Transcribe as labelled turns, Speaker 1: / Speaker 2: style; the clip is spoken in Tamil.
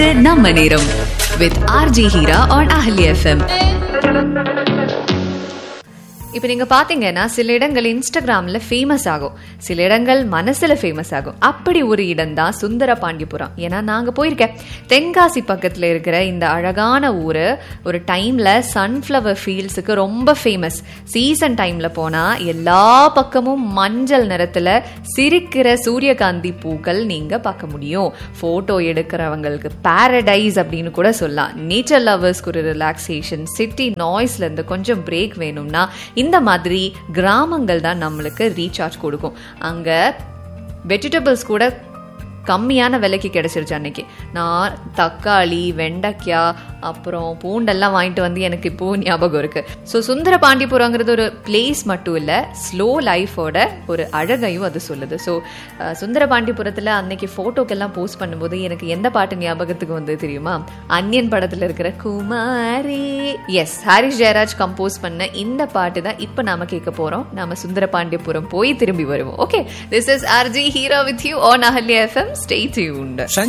Speaker 1: நம்ம நேரம் with RJ Heera on Ahalya FM இப்போ நீங்க பாத்தீங்கன்னா சில இடங்கள் இன்ஸ்டாகிராம்ல ஃபேமஸ் ஆகும் சில இடங்கள் மனசுல ஃபேமஸ் ஆகும் அப்படி ஒரு இடம் தான் சுந்தர பாண்டியபுரம் ஏன்னா நாங்க போயிருக்கேன் தென்காசி பக்கத்துல இருக்கிற இந்த அழகான ஊரு ஒரு டைம்ல சன்ஃப்ளவர் ஃபீல்ட்ஸுக்கு ரொம்ப ஃபேமஸ் சீசன் டைம்ல போனா எல்லா பக்கமும் மஞ்சள் நிறத்துல சிரிக்கிற சூரியகாந்தி பூக்கள் நீங்க பார்க்க முடியும் போட்டோ எடுக்கிறவங்களுக்கு பாரடைஸ் அப்படின்னு கூட சொல்லலாம் நேச்சர் லவர்ஸ்க்கு ஒரு ரிலாக்ஸேஷன் சிட்டி நாய்ஸ்ல இருந்து கொஞ்சம் பிரேக் வேணும்னா இந்த மாதிரி கிராமங்கள் தான் நம்மளுக்கு ரீசார்ஜ் கொடுக்கும் அங்க வெஜிடபிள்ஸ் கூட கம்மியான விலைக்கு கிடைச்சிருச்சு அன்னைக்கு நான் தக்காளி வெண்டைக்காய் அப்புறம் பூண்டெல்லாம் வாங்கிட்டு வந்து எனக்கு இப்போ ஞாபகம் இருக்கு ஸோ சுந்தர பாண்டியபுரங்கிறது ஒரு பிளேஸ் மட்டும் இல்லை ஸ்லோ லைஃபோட ஒரு அழகையும் அது சொல்லுது ஸோ சுந்தர பாண்டியபுரத்தில் அன்னைக்கு ஃபோட்டோக்கெல்லாம் போஸ்ட் பண்ணும்போது எனக்கு எந்த பாட்டு ஞாபகத்துக்கு வந்து தெரியுமா அன்னியன் படத்தில் இருக்கிற குமாரி எஸ் ஹாரிஸ் ஜெயராஜ் கம்போஸ் பண்ண இந்த பாட்டு தான் இப்போ நாம கேட்க போறோம் நாம சுந்தர பாண்டியபுரம் போய் திரும்பி வருவோம் okay this is RJ Heera with you on Ahalya FM stay tuned